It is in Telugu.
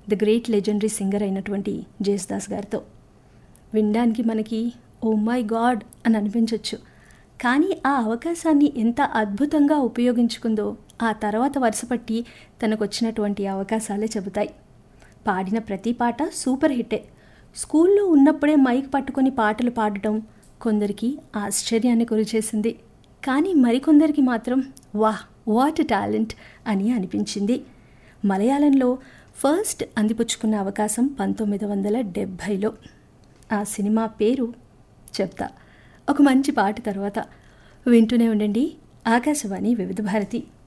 ద గ్రేట్ లెజెండరీ సింగర్ అయినటువంటి జేసుదాస్ గారితో వినడానికి మనకి ఓ మై గాడ్ అని అనిపించవచ్చు కానీ ఆ అవకాశాన్ని ఎంత అద్భుతంగా ఉపయోగించుకుందో ఆ తర్వాత వరుసపట్టి తనకు వచ్చినటువంటి అవకాశాలే చెబుతాయి పాడిన ప్రతి పాట సూపర్ హిట్టే స్కూల్లో ఉన్నప్పుడే మైక్ పట్టుకొని పాటలు పాడటం కొందరికి ఆశ్చర్యాన్ని గురిచేసింది కానీ మరికొందరికి మాత్రం వాహ్ వాట్ టాలెంట్ అని అనిపించింది మలయాళంలో ఫస్ట్ అందిపుచ్చుకున్న అవకాశం పంతొమ్మిది వందల డెబ్భైలో ఆ సినిమా పేరు చెప్తా ఒక మంచి పాట తర్వాత వింటూనే ఉండండి ఆకాశవాణి వివిధ భారతి